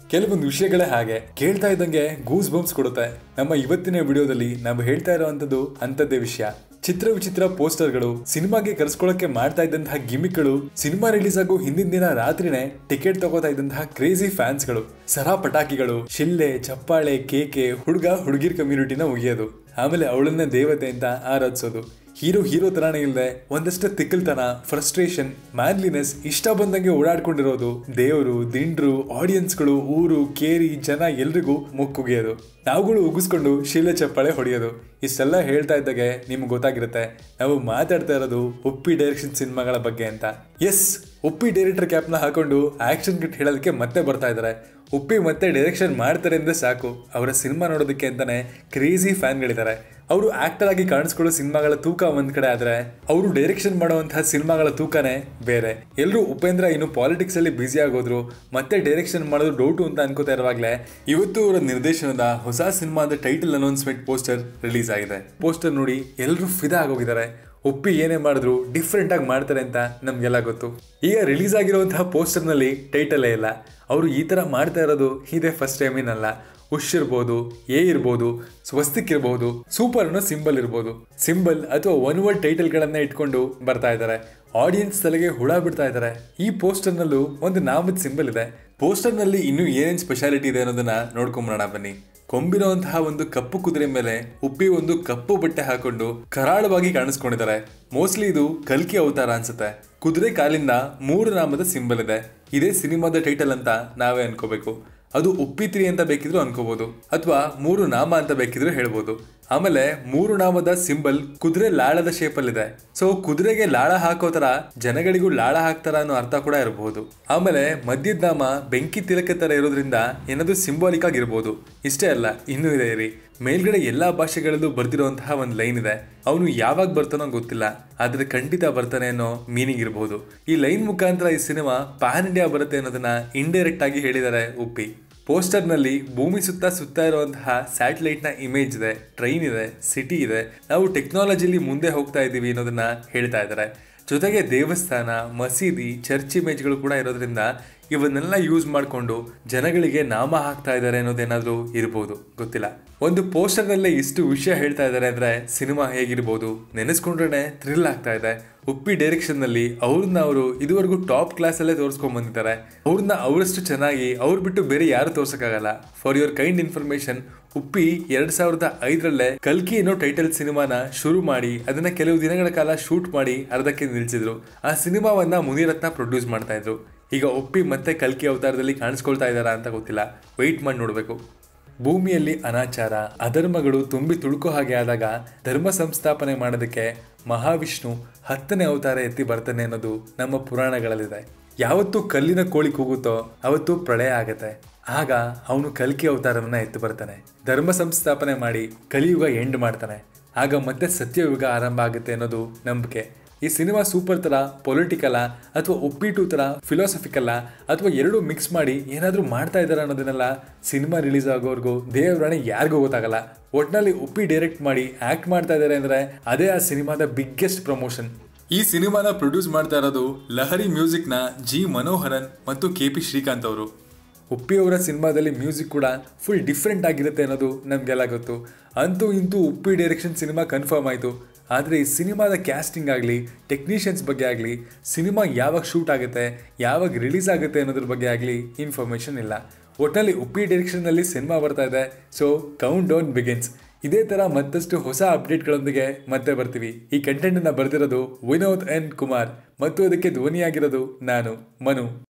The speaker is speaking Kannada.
ಕೆಲವೊಂದು ವಿಷಯಗಳೇ ಹಾಗೆ ಕೇಳ್ತಾ ಇದ್ದಂಗೆ ಗೂಸ್ ಬಂಪ್ಸ್ ಕೊಡುತ್ತೆ ನಮ್ಮ ಇವತ್ತಿನ ವಿಡಿಯೋದಲ್ಲಿ ನಾವು ಹೇಳ್ತಾ ಇರುವಂತದ್ದು ಅಂತದ್ದೇ ವಿಷಯ ಚಿತ್ರ ವಿಚಿತ್ರ ಪೋಸ್ಟರ್ಗಳು ಸಿನಿಮಾಗೆ ಕರೆಸ್ಕೊಳ್ಳೋಕೆ ಮಾಡ್ತಾ ಇದ್ದಂತಹ ಗಿಮಿಕ್ಗಳು ಸಿನಿಮಾ ರಿಲೀಸ್ ಆಗೋ ಹಿಂದಿನ ದಿನ ರಾತ್ರಿನೇ ಟಿಕೆಟ್ ತಗೋತಾ ಇದ್ದಂತಹ ಕ್ರೇಜಿ ಫ್ಯಾನ್ಸ್ಗಳು ಸರಾ ಪಟಾಕಿಗಳು ಶಿಲ್ಲೆ ಚಪ್ಪಾಳೆ ಕೇಕೆ ಹುಡುಗ ಹುಡುಗಿರ್ ಕಮ್ಯುನಿಟಿನ ಉಗಿಯೋದು ಆಮೇಲೆ ಅವಳನ್ನ ದೇವತೆ ಅಂತ ಆರಾಧಿಸೋದು ಹೀರೋ ಹೀರೋ ತರಾನೇ ಇಲ್ಲದೆ ಒಂದಷ್ಟು ತಿಕ್ಕಲ್ತನ ಫ್ರಸ್ಟ್ರೇಷನ್ ಮ್ಯಾನ್ಲಿನೆಸ್ ಇಷ್ಟ ಬಂದಂಗೆ ಓಡಾಡ್ಕೊಂಡಿರೋದು ದೇವರು ದಿಂಡ್ರು ಆಡಿಯನ್ಸ್ಗಳು ಊರು ಕೇರಿ ಜನ ಎಲ್ರಿಗೂ ಮುಕ್ಕುಗಿಯೋದು ನಾವುಗಳು ಉಗಿಸ್ಕೊಂಡು ಶೀಲೆ ಚಪ್ಪಾಳೆ ಹೊಡೆಯೋದು ಇಷ್ಟೆಲ್ಲ ಹೇಳ್ತಾ ಇದ್ದಾಗೆ ನಿಮ್ಗೆ ಗೊತ್ತಾಗಿರುತ್ತೆ ನಾವು ಮಾತಾಡ್ತಾ ಇರೋದು ಉಪ್ಪಿ ಡೈರೆಕ್ಷನ್ ಸಿನಿಮಾಗಳ ಬಗ್ಗೆ ಅಂತ ಎಸ್ ಉಪ್ಪಿ ಡೈರೆಕ್ಟರ್ ಕ್ಯಾಪ್ನ ಹಾಕೊಂಡು ಆಕ್ಷನ್ ಕಿಟ್ ಹೇಳೋದಕ್ಕೆ ಮತ್ತೆ ಬರ್ತಾ ಇದ್ದಾರೆ ಉಪ್ಪಿ ಮತ್ತೆ ಡೈರೆಕ್ಷನ್ ಮಾಡ್ತಾರೆ ಅಂದ್ರೆ ಸಾಕು ಅವರ ಸಿನಿಮಾ ನೋಡೋದಕ್ಕೆ ಅಂತಾನೆ ಕ್ರೇಜಿ ಫ್ಯಾನ್ಗಳಿದ್ದಾರೆ ಅವರು ಆಕ್ಟರ್ ಆಗಿ ಕಾಣಿಸ್ಕೊಳ್ಳೋ ಸಿನಿಮಾಗಳ ತೂಕ ಒಂದ್ ಕಡೆ ಆದ್ರೆ ಅವರು ಡೈರೆಕ್ಷನ್ ಮಾಡುವಂತಹ ಸಿನಿಮಾಗಳ ತೂಕನೇ ಬೇರೆ ಎಲ್ಲರೂ ಉಪೇಂದ್ರ ಇನ್ನು ಪಾಲಿಟಿಕ್ಸ್ ಅಲ್ಲಿ ಬ್ಯುಸಿ ಆಗೋದ್ರು ಮತ್ತೆ ಡೈರೆಕ್ಷನ್ ಮಾಡೋದು ಡೌಟು ಅಂತ ಅನ್ಕೋತಾ ಇರುವಾಗಲೇ ಇವತ್ತು ಅವರ ನಿರ್ದೇಶನದ ಹೊಸ ಸಿನಿಮಾದ ಟೈಟಲ್ ಅನೌನ್ಸ್ಮೆಂಟ್ ಪೋಸ್ಟರ್ ರಿಲೀಸ್ ಆಗಿದೆ ಪೋಸ್ಟರ್ ನೋಡಿ ಎಲ್ಲರೂ ಫಿದಾ ಆಗೋಗಿದ್ದಾರೆ ಒಪ್ಪಿ ಏನೇ ಮಾಡಿದ್ರು ಡಿಫ್ರೆಂಟ್ ಆಗಿ ಮಾಡ್ತಾರೆ ಅಂತ ನಮ್ಗೆಲ್ಲ ಗೊತ್ತು ಈಗ ರಿಲೀಸ್ ಆಗಿರುವಂತಹ ಪೋಸ್ಟರ್ ನಲ್ಲಿ ಟೈಟಲೇ ಇಲ್ಲ ಅವರು ಈ ತರ ಮಾಡ್ತಾ ಇರೋದು ಇದೇ ಫಸ್ಟ್ ಟೈಮ್ ಏನಲ್ಲ ಉಶ್ ಇರ್ಬೋದು ಎ ಇರ್ಬೋದು ಸ್ವಸ್ತಿಕ್ ಇರ್ಬೋದು ಸೂಪರ್ ಅನ್ನೋ ಸಿಂಬಲ್ ಇರ್ಬೋದು ಸಿಂಬಲ್ ಅಥವಾ ಒನ್ ವರ್ಡ್ ಟೈಟಲ್ಗಳನ್ನ ಇಟ್ಕೊಂಡು ಬರ್ತಾ ಇದ್ದಾರೆ ಆಡಿಯನ್ಸ್ ತಲೆಗೆ ಹುಳ ಬಿಡ್ತಾ ಇದ್ದಾರೆ ಈ ಪೋಸ್ಟರ್ನಲ್ಲೂ ಒಂದು ನಾಮದ ಸಿಂಬಲ್ ಇದೆ ಪೋಸ್ಟರ್ನಲ್ಲಿ ಇನ್ನೂ ಏನೇನು ಸ್ಪೆಷಾಲಿಟಿ ಇದೆ ಅನ್ನೋದನ್ನ ನೋಡ್ಕೊಂಬರೋಣ ಬನ್ನಿ ಕೊಂಬಿರುವಂತಹ ಒಂದು ಕಪ್ಪು ಕುದುರೆ ಮೇಲೆ ಉಪ್ಪಿ ಒಂದು ಕಪ್ಪು ಬಟ್ಟೆ ಹಾಕೊಂಡು ಕರಾಳವಾಗಿ ಕಾಣಿಸ್ಕೊಂಡಿದ್ದಾರೆ ಮೋಸ್ಟ್ಲಿ ಇದು ಕಲ್ಕಿ ಅವತಾರ ಅನ್ಸುತ್ತೆ ಕುದುರೆ ಕಾಲಿಂದ ಮೂರು ನಾಮದ ಸಿಂಬಲ್ ಇದೆ ಇದೇ ಸಿನಿಮಾದ ಟೈಟಲ್ ಅಂತ ನಾವೇ ಅನ್ಕೋಬೇಕು ಅದು ಉಪ್ಪಿತ್ರಿ ಅಂತ ಬೇಕಿದ್ರು ಅನ್ಕೋಬಹುದು ಅಥವಾ ಮೂರು ನಾಮ ಅಂತ ಬೇಕಿದ್ರು ಹೇಳ್ಬೋದು ಆಮೇಲೆ ಮೂರು ನಾಮದ ಸಿಂಬಲ್ ಕುದುರೆ ಲಾಳದ ಶೇಪಲ್ ಇದೆ ಸೊ ಕುದುರೆಗೆ ಲಾಳ ಹಾಕೋ ತರ ಜನಗಳಿಗೂ ಲಾಳ ಹಾಕ್ತಾರ ಅನ್ನೋ ಅರ್ಥ ಕೂಡ ಇರಬಹುದು ಆಮೇಲೆ ಮಧ್ಯದ ನಾಮ ಬೆಂಕಿ ತಿಲಕ ತರ ಇರೋದ್ರಿಂದ ಏನಾದ್ರು ಸಿಂಬಾಲಿಕ್ ಆಗಿರ್ಬೋದು ಇಷ್ಟೇ ಅಲ್ಲ ಇನ್ನೂ ಇದೆ ಇರಿ ಮೇಲ್ಗಡೆ ಎಲ್ಲಾ ಭಾಷೆಗಳಲ್ಲೂ ಬರ್ದಿರುವಂತಹ ಒಂದು ಲೈನ್ ಇದೆ ಅವನು ಯಾವಾಗ ಬರ್ತಾನೋ ಗೊತ್ತಿಲ್ಲ ಆದ್ರೆ ಖಂಡಿತ ಬರ್ತಾನೆ ಅನ್ನೋ ಮೀನಿಂಗ್ ಇರಬಹುದು ಈ ಲೈನ್ ಮುಖಾಂತರ ಈ ಸಿನಿಮಾ ಪ್ಯಾನ್ ಇಂಡಿಯಾ ಬರುತ್ತೆ ಅನ್ನೋದನ್ನ ಇಂಡೈರೆಕ್ಟ್ ಆಗಿ ಹೇಳಿದ್ದಾರೆ ಉಪ್ಪಿ ಪೋಸ್ಟರ್ ನಲ್ಲಿ ಭೂಮಿ ಸುತ್ತ ಸುತ್ತ ಇರುವಂತಹ ಸ್ಯಾಟಲೈಟ್ ನ ಇಮೇಜ್ ಇದೆ ಟ್ರೈನ್ ಇದೆ ಸಿಟಿ ಇದೆ ನಾವು ಟೆಕ್ನಾಲಜಿಲಿ ಮುಂದೆ ಹೋಗ್ತಾ ಇದ್ದೀವಿ ಅನ್ನೋದನ್ನ ಹೇಳ್ತಾ ಇದ್ದಾರೆ ಜೊತೆಗೆ ದೇವಸ್ಥಾನ ಮಸೀದಿ ಚರ್ಚ್ ಇಮೇಜ್ಗಳು ಕೂಡ ಇರೋದ್ರಿಂದ ಇವನ್ನೆಲ್ಲ ಯೂಸ್ ಮಾಡಿಕೊಂಡು ಜನಗಳಿಗೆ ನಾಮ ಹಾಕ್ತಾ ಇದ್ದಾರೆ ಅನ್ನೋದೇನಾದ್ರೂ ಇರ್ಬೋದು ಗೊತ್ತಿಲ್ಲ ಒಂದು ಪೋಸ್ಟರ್ನಲ್ಲೇ ಇಷ್ಟು ವಿಷಯ ಹೇಳ್ತಾ ಇದ್ದಾರೆ ಅಂದ್ರೆ ಸಿನಿಮಾ ಹೇಗಿರ್ಬೋದು ನೆನೆಸ್ಕೊಂಡ್ರೆ ಥ್ರಿಲ್ ಆಗ್ತಾ ಇದೆ ಉಪ್ಪಿ ಡೈರೆಕ್ಷನ್ ನಲ್ಲಿ ಅವ್ರನ್ನ ಅವರು ಇದುವರೆಗೂ ಟಾಪ್ ಕ್ಲಾಸ್ ಅಲ್ಲೇ ತೋರಿಸ್ಕೊಂಡ್ ಬಂದಿದ್ದಾರೆ ಅವ್ರನ್ನ ಅವರಷ್ಟು ಚೆನ್ನಾಗಿ ಅವ್ರು ಬಿಟ್ಟು ಬೇರೆ ಯಾರು ತೋರ್ಸಕ್ಕಾಗಲ್ಲ for your kind information Uppi ಎರಡ್ ಸಾವಿರದ ಐದರಲ್ಲೇ ಕಲ್ಕಿ ಅನ್ನೋ ಟೈಟಲ್ ಸಿನಿಮಾನ ಶುರು ಮಾಡಿ ಅದನ್ನ ಕೆಲವು ದಿನಗಳ ಕಾಲ ಶೂಟ್ ಮಾಡಿ ಅರ್ಧಕ್ಕೆ ನಿಲ್ಸಿದ್ರು ಆ ಸಿನಿಮಾವನ್ನ ಮುನಿರತ್ನ ಪ್ರೊಡ್ಯೂಸ್ ಮಾಡ್ತಾ ಇದ್ರು ಈಗ ಉಪ್ಪಿ ಮತ್ತೆ ಕಲ್ಕಿ ಅವತಾರದಲ್ಲಿ ಕಾಣಿಸ್ಕೊಳ್ತಾ ಇದ್ದಾರಾ ಅಂತ ಗೊತ್ತಿಲ್ಲ ವೆಯ್ಟ್ ಮಾಡಿ ನೋಡಬೇಕು ಭೂಮಿಯಲ್ಲಿ ಅನಾಚಾರ ಅಧರ್ಮಗಳು ತುಂಬಿ ತುಳುಕೋ ಹಾಗೆ ಆದಾಗ ಧರ್ಮ ಸಂಸ್ಥಾಪನೆ ಮಾಡೋದಕ್ಕೆ ಮಹಾವಿಷ್ಣು ಹತ್ತನೇ ಅವತಾರ ಎತ್ತಿ ಬರ್ತಾನೆ ಅನ್ನೋದು ನಮ್ಮ ಪುರಾಣಗಳಲ್ಲಿದೆ ಯಾವತ್ತು ಕಲ್ಲಿನ ಕೋಳಿ ಕೂಗುತ್ತೋ ಅವತ್ತು ಪ್ರಳಯ ಆಗತ್ತೆ ಆಗ ಅವನು ಕಲ್ಕಿ ಅವತಾರವನ್ನ ಎತ್ತು ಬರ್ತಾನೆ ಧರ್ಮ ಸಂಸ್ಥಾಪನೆ ಮಾಡಿ ಕಲಿಯುಗ ಎಂಡ್ ಮಾಡ್ತಾನೆ ಆಗ ಮತ್ತೆ ಸತ್ಯಯುಗ ಆರಂಭ ಆಗುತ್ತೆ ಅನ್ನೋದು ನಂಬಿಕೆ ಈ ಸಿನಿಮಾ ಸೂಪರ್ ತರ ಪೊಲಿಟಿಕಲ ಅಥವಾ ಉಪ್ಪಿಟ್ಟು ತರ ಫಿಲಾಸಫಿಕಲ್ಲ ಅಥವಾ ಎರಡೂ ಮಿಕ್ಸ್ ಮಾಡಿ ಏನಾದರೂ ಮಾಡ್ತಾ ಇದ್ದಾರೆ ಅನ್ನೋದನ್ನೆಲ್ಲ ಸಿನಿಮಾ ರಿಲೀಸ್ ಆಗೋವರೆಗೂ ದೇವರಾಣಿ ಯಾರಿಗೂ ಗೊತ್ತಾಗಲ್ಲ ಒಟ್ನಲ್ಲಿ ಉಪ್ಪಿ ಡೈರೆಕ್ಟ್ ಮಾಡಿ ಆಕ್ಟ್ ಮಾಡ್ತಾ ಇದ್ದಾರೆ ಅಂದ್ರೆ ಅದೇ ಆ ಸಿನಿಮಾದ ಬಿಗ್ಗೆಸ್ಟ್ ಪ್ರಮೋಷನ್ ಈ ಸಿನಿಮಾನ ಪ್ರೊಡ್ಯೂಸ್ ಮಾಡ್ತಾ ಇರೋದು ಲಹರಿ ಮ್ಯೂಸಿಕ್ನ ಜಿ ಮನೋಹರನ್ ಮತ್ತು ಕೆ ಪಿ ಶ್ರೀಕಾಂತ್ ಅವರು ಉಪ್ಪಿ ಅವರ ಸಿನಿಮಾದಲ್ಲಿ ಮ್ಯೂಸಿಕ್ ಕೂಡ ಫುಲ್ ಡಿಫ್ರೆಂಟ್ ಆಗಿರುತ್ತೆ ಅನ್ನೋದು ನಮಗೆಲ್ಲ ಗೊತ್ತು ಅಂತೂ ಇಂತೂ ಉಪ್ಪಿ ಡೈರೆಕ್ಷನ್ ಸಿನಿಮಾ ಕನ್ಫರ್ಮ್ ಆಯಿತು ಆದರೆ ಈ ಸಿನಿಮಾದ ಕ್ಯಾಸ್ಟಿಂಗ್ ಆಗಲಿ ಟೆಕ್ನಿಷಿಯನ್ಸ್ ಬಗ್ಗೆ ಆಗಲಿ ಸಿನಿಮಾ ಯಾವಾಗ ಶೂಟ್ ಆಗುತ್ತೆ ಯಾವಾಗ ರಿಲೀಸ್ ಆಗುತ್ತೆ ಅನ್ನೋದ್ರ ಬಗ್ಗೆ ಆಗಲಿ ಇನ್ಫಾರ್ಮೇಷನ್ ಇಲ್ಲ ಒಟ್ಟಿನಲ್ಲಿ ಉಪ್ಪಿ ಡೈರೆಕ್ಷನ್ನಲ್ಲಿ ಸಿನಿಮಾ ಬರ್ತಾ ಇದೆ ಸೊ ಕೌಂಟ್ ಡೌನ್ ಬಿಗಿನ್ಸ್ ಇದೇ ಥರ ಮತ್ತಷ್ಟು ಹೊಸ ಅಪ್ಡೇಟ್ಗಳೊಂದಿಗೆ ಮತ್ತೆ ಬರ್ತೀವಿ ಈ ಕಂಟೆಂಟನ್ನು ಬರೆದಿರೋದು ವಿನೋದ್ ಎನ್ ಕುಮಾರ್ ಮತ್ತು ಅದಕ್ಕೆ ಧ್ವನಿಯಾಗಿರೋದು ನಾನು ಮನು